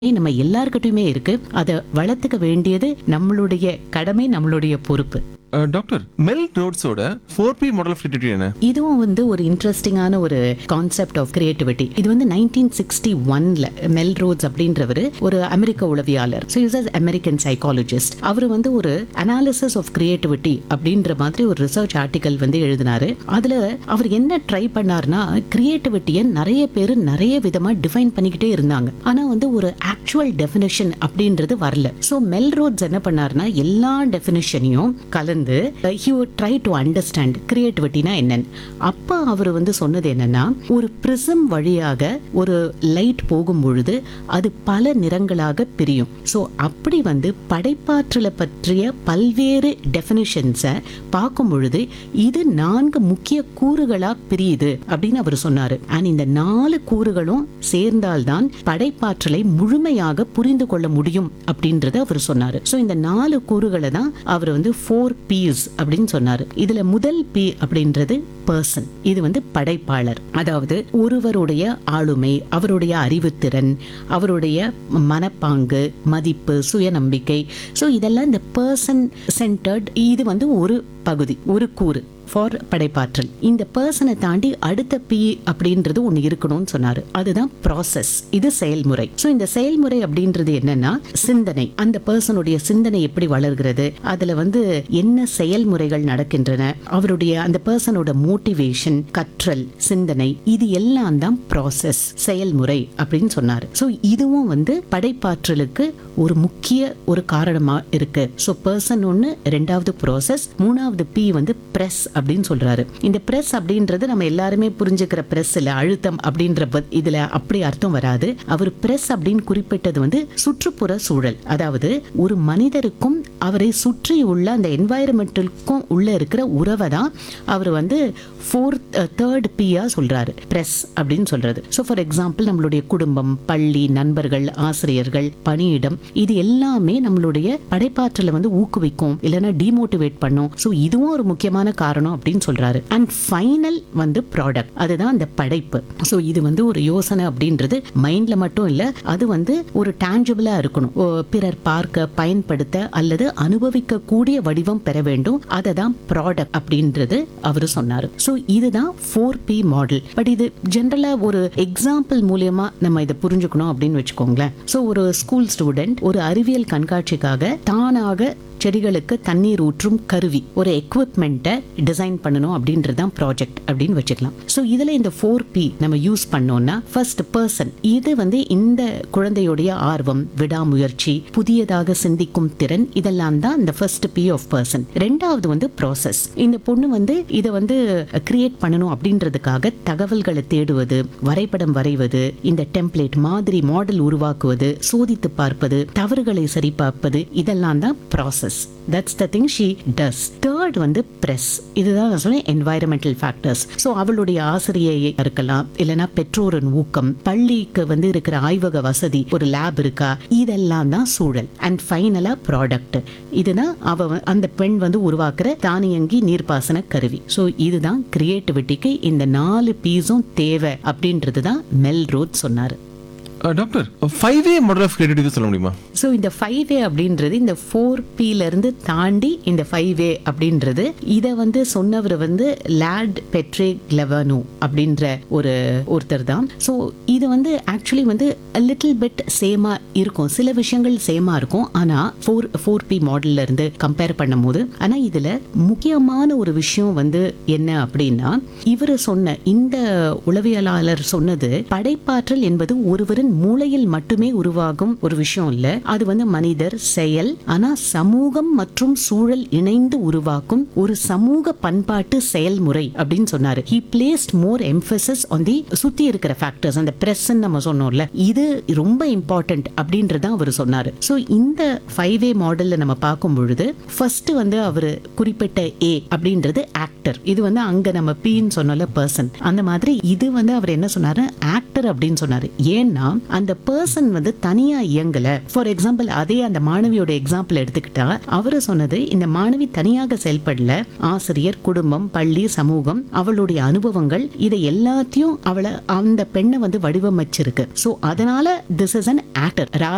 நம்ம எல்லார்கிட்டயுமே இருக்கு அதை வளர்த்துக்க வேண்டியது நம்மளுடைய கடமை நம்மளுடைய பொறுப்பு அஹ், டாக்டர் மெல் ரோட்ஸோட four P model of creativity என்ன இதுவும் வந்து ஒரு இன்ட்ரெஸ்டிங்கான ஒரு கான்செப்ட் ஆஃப் கிரியேட்டிவிட்டி இது வந்து நைன்டீன் சிக்ஸ்டி ஒன்ல மெல் ரோட்ஸ் அப்படின்றவர் ஒரு அமெரிக்க உளவியாளர் ஸோ இஸ் அமெரிக்கன் சைக்காலஜிஸ்ட் அவர் வந்து ஒரு அனாலிசிஸ் ஆஃப் கிரியேட்டிவிட்டி அப்படின்ற மாதிரி ஒரு ரிசர்ச் ஆர்டிக்கல் வந்து எழுதினாரு அதுல அவர் என்ன ட்ரை பண்ணார்னா கிரியேட்டிவிட்டியை நிறைய பேர் நிறைய விதமா டிஃபைன் பண்ணிக்கிட்டே இருந்தாங்க ஆனா வந்து ஒரு ஆக்சுவல் டெஃபினேஷன் அப்படின்றது வரல ஸோ மெல் ரோட்ஸ் என்ன பண்ணாருன்னா எல்லா டெஃபினேஷனையும் கலந்து ஹி ட்ரை டு அண்டர்ஸ்டாண்ட் கிரியேட்டிவிட்டினா என்னன்னு அப்போ அவர் வந்து சொன்னது என்னன்னா ஒரு பிரிசம் வழியாக ஒரு லைட் போகும் பொழுது அது பல நிறங்களாக பிரியும் ஸோ அப்படி வந்து படைப்பாற்றலை பற்றிய பல்வேறு டெஃபினிஷன்ஸை பார்க்கும் பொழுது இது நான்கு முக்கிய கூறுகளா பிரியுது அப்படின்னு அவர் சொன்னாரு அண்ட் இந்த நாலு கூறுகளும் சேர்ந்தால்தான் படைப்பாற்றலை முழுமையாக புரிந்து கொள்ள முடியும் அப்படின்றத அவர் சொன்னாரு ஸோ இந்த நாலு கூறுகளை தான் அவர் வந்து ஃபோர் பீஸ் அப்படின்னு சொன்னாரு இதுல முதல் பி அப்படின்றது பர்சன் இது வந்து படைப்பாளர் அதாவது ஒருவருடைய ஆளுமை அவருடைய அறிவுத்திறன் அவருடைய மனப்பாங்கு மதிப்பு சுயநம்பிக்கை ஸோ இதெல்லாம் இந்த பர்சன் சென்டர்ட் இது வந்து ஒரு பகுதி ஒரு கூறு ஃபார் படைப்பாற்றல் இந்த பர்சனை தாண்டி அடுத்த பி அப்படின்றது ஒன்று இருக்கணும்னு சொன்னாரு அதுதான் ப்ராசஸ் இது செயல்முறை ஸோ இந்த செயல்முறை அப்படின்றது என்னன்னா சிந்தனை அந்த பர்சனுடைய சிந்தனை எப்படி வளர்கிறது அதுல வந்து என்ன செயல்முறைகள் நடக்கின்றன அவருடைய அந்த பர்சனோட மோட்டிவேஷன் கற்றல் சிந்தனை இது எல்லாம் தான் ப்ராசஸ் செயல்முறை அப்படின்னு சொன்னாரு ஸோ இதுவும் வந்து படைப்பாற்றலுக்கு ஒரு முக்கிய ஒரு காரணமா இருக்கு ஸோ பர்சன் ஒன்று ரெண்டாவது ப்ராசஸ் மூணாவது பி வந்து பிரஸ் அப்படின்னு சொல்றாரு இந்த பிரஸ் அப்படின்றது நம்ம எல்லாருமே புரிஞ்சுக்கிற பிரஸ் இல்ல அழுத்தம் அப்படின்ற பத்- இதுல அப்படி அர்த்தம் வராது அவர் பிரஸ் அப்படின்னு குறிப்பிட்டது வந்து சுற்றுப்புற சூழல் அதாவது ஒரு மனிதருக்கும் அவரை சுற்றி உள்ள அந்த என்வாயரமெண்டலுக்கும் உள்ள இருக்கிற உறவை தான் அவர் வந்து ஃபோர்த் தேர்ட் பியா சொல்றாரு பிரஸ் அப்படின்னு சொல்றது ஸோ ஃபார் எக்ஸாம்பிள் நம்மளுடைய குடும்பம் பள்ளி நண்பர்கள் ஆசிரியர்கள் பணியிடம் இது எல்லாமே நம்மளுடைய படைப்பாற்றலை வந்து ஊக்குவிக்கும் இல்லைன்னா டிமோட்டிவேட் பண்ணும் ஸோ இதுவும் ஒரு முக்கியமான காரணம் அப்படின்னு சொல்றாரு அண்ட் ஃபைனல் வந்து ப்ராடக்ட் அதுதான் அந்த படைப்பு ஸோ இது வந்து ஒரு யோசனை அப்படின்றது மைண்ட்ல மட்டும் இல்ல அது வந்து ஒரு டேஞ்சபிளா இருக்கணும் ஓ, பிறர் பார்க்க பயன்படுத்த அல்லது அனுபவிக்க கூடிய வடிவம் பெற வேண்டும் அதை தான் ப்ராடக்ட் அப்படின்றது அவரு சொன்னாரு ஸோ இதுதான் ஃபோர் பி மாடல் பட் இது ஜென்ரலா ஒரு எக்ஸாம்பிள் மூலியமா நம்ம இதை புரிஞ்சுக்கணும் அப்படின்னு வச்சுக்கோங்களேன் ஸோ ஒரு ஸ்கூல் ஸ்டூடெண்ட் ஒரு அறிவியல் கண்காட்சிக்காக தானாக செடிகளுக்கு தண்ணீர் ஊற்றும் கருவி ஒரு எக்விப்மெண்ட்டை டிசைன் பண்ணணும் அப்படின்றது தான் ப்ராஜெக்ட் அப்படின்னு வச்சுக்கலாம் ஸோ இதில் இந்த ஃபோர் பி நம்ம யூஸ் பண்ணோம்னா ஃபர்ஸ்ட் பர்சன் இது வந்து இந்த குழந்தையுடைய ஆர்வம் விடாமுயற்சி புதியதாக சிந்திக்கும் திறன் இதெல்லாம் தான் இந்த ஃபர்ஸ்ட் பி ஆஃப் பர்சன் ரெண்டாவது வந்து ப்ராசஸ் இந்த பொண்ணு வந்து இதை வந்து கிரியேட் பண்ணணும் அப்படின்றதுக்காக தகவல்களை தேடுவது வரைபடம் வரைவது இந்த டெம்ப்ளேட் மாதிரி மாடல் உருவாக்குவது சோதித்து பார்ப்பது தவறுகளை சரிபார்ப்பது இதெல்லாம் தான் process that's the thing she does third வந்து பிரஸ் இதுதான் நான் சொன்னேன் என்வாயரமெண்டல் ஃபேக்டர்ஸ் ஸோ அவளுடைய ஆசிரியை இருக்கலாம் இல்லைன்னா பெற்றோரின் ஊக்கம் பள்ளிக்கு வந்து இருக்கிற ஆய்வக வசதி ஒரு லேப் இருக்கா இதெல்லாம் தான் சூழல் அண்ட் ஃபைனலா ப்ராடக்ட் இதுதான் அவ வ- அந்த பெண் வந்து உருவாக்குற தானியங்கி நீர்ப்பாசன கருவி ஸோ இதுதான் கிரியேட்டிவிட்டிக்கு இந்த நாலு பீஸும் தேவை அப்படின்றது தான் மெல் ரோத் சொன்னாரு ah, doctor five A model of creativity சொல்ல முடியுமா ஸோ இந்த ஃபைவ் வே அப்படின்றது இந்த ஃபோர் இருந்து தாண்டி இந்த ஃபைவ் வே அப்படின்றது இதை வந்து சொன்னவர் வந்து லேட் பெட்ரே கிளவனு அப்படின்ற ஒரு ஒருத்தர் தான் ஸோ இது வந்து ஆக்சுவலி வந்து லிட்டில் பிட் சேமா இருக்கும் சில விஷயங்கள் சேமா இருக்கும் ஆனால் ஃபோர் ஃபோர் பி மாடல்ல இருந்து கம்பேர் பண்ணும்போது ஆனால் இதில் முக்கியமான ஒரு விஷயம் வந்து என்ன அப்படின்னா இவர் சொன்ன இந்த உளவியலாளர் சொன்னது படைப்பாற்றல் என்பது ஒருவரின் மூளையில் மட்டுமே உருவாகும் ஒரு விஷயம் இல்ல அது வந்து மனிதர் செயல் ஆனா சமூகம் மற்றும் சூழல் இணைந்து உருவாக்கும் ஒரு சமூக பண்பாட்டு செயல்முறை அப்படின்னு சொன்னாரு he placed more emphasis on the சுத்தி இருக்கிற ஃபேக்டர்ஸ் அந்த பிரஸ் நம்ம சொன்னோம்ல இது ரொம்ப இம்பார்ட்டன்ட் அப்படின்றத அவர் சொன்னாரு ஸோ இந்த ஃபைவ் வே மாடல்ல நம்ம பார்க்கும் பொழுது ஃபர்ஸ்ட் வந்து அவர் குறிப்பிட்ட ஏ அப்படின்றது ஆக்டர் இது வந்து அங்க நம்ம பின்னு சொன்னோம்ல பர்சன் அந்த மாதிரி இது வந்து அவர் என்ன சொன்னாரு ஆக்டர் அப்படின்னு சொன்னாரு ஏன்னா அந்த பர்சன் வந்து தனியா இயங்கல ஃபார் எக்ஸாம்பிள் அதே அந்த மாணவியோட எக்ஸாம்பிள் எடுத்துக்கிட்டா அவரு சொன்னது இந்த மாணவி தனியாக செயல்படல ஆசிரியர் குடும்பம் பள்ளி சமூகம் அவளுடைய அனுபவங்கள் இதை எல்லாத்தையும் அவளை அந்த பெண்ணை வந்து வடிவமைச்சிருக்கு சோ அதனால திஸ் இஸ் அன் ஆக்டர்